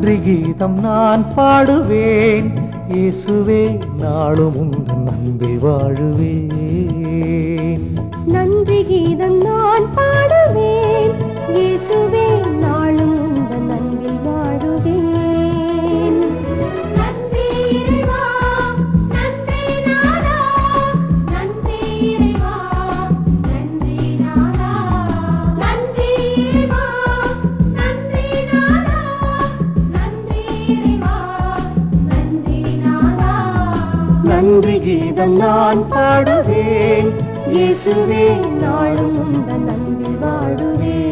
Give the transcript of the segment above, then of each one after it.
நன்றி கீதம் நான் பாடுவேன் இயேசுவே நாளும் உந்தன் அன்பில் வாழுவேன் நன்றி கீதம் நான் பாடுவேன் இயேசுவே நாளும் உந்தன் அன்பில் வாழுவேன் நன்றி இறைவா நன்றி நாதா நன்றி இறைவா நன்றி நாதா நன்றி இறைவா நன்றி நாதா நன்றி இறைவா நன்றி நாதா நன்றி கீதம் நான் பாடுவேன் இயேசுவே நாளும் உந்தன் அன்பில் வாழுவேன்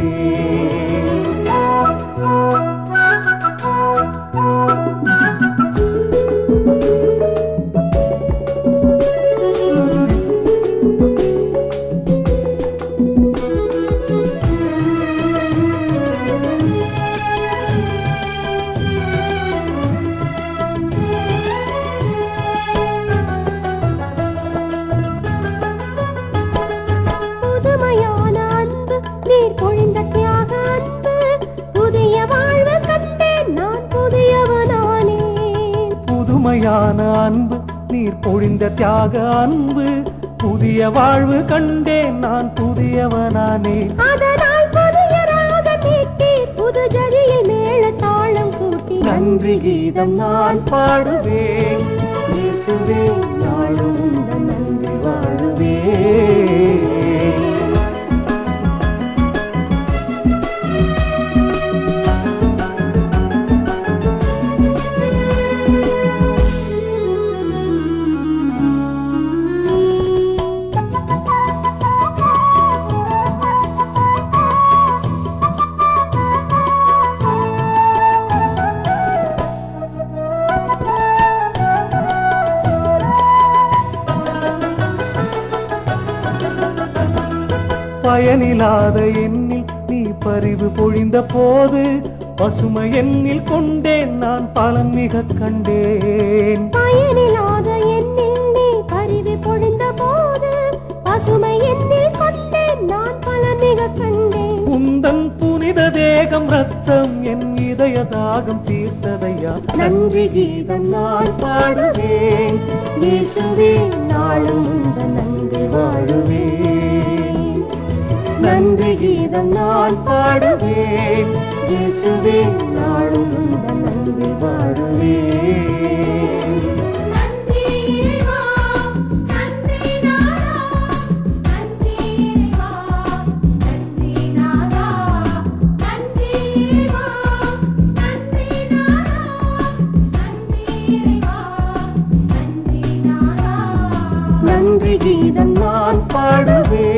புதுமையான அன்பு நீர் பொழிந்த தியாக அன்பு புதிய வாழ்வு கண்டேன் நான் புதியவனானேன் புதுமையான அன்பு நீர் பொழிந்த தியாக அன்பு புதிய வாழ்வு கண்டேன் நான் புதியவனானேன் அதனால் புதிய ராகம் மீட்டி புது ஜதியில் மேல தாளம் கூட்டி நன்றி கீதம் நான் பாடுவேன் இயேசுவே நாளும் உந்தன் நன்றி வாழுவேன் பயனில்லாத எண்ணில் நீ பரிவு பொழிந்த போது பசுமை எண்ணில் கொண்டேன் நான் பலன் மிக கண்டேன் பயனில்லாத எண்ணில் நீ பரிவு பொழிந்த போது பசுமை எண்ணில் கொண்டேன் நான் பல மிக கண்டேன் உந்தன் புனித தேகம் ரத்தம் என் இதய தாகம் தீர்த்ததையா நன்றி கீதம் நான் பாடுவேன் இயேசுவே நாளும் உந்தன் நன்றி வாழுவேன் நன்றி கீதம் நான் பாடுவேன் இயேசுவே நாளும் உந்தன் நன்றி வாழுவேன் நன்றி இறைவா நன்றி நாதா நன்றி இறைவா நன்றி நாதா நன்றி இறைவா நன்றி நாதா நன்றி இறைவா நன்றி நாதா நன்றி கீதம் நான் பாடுவேன்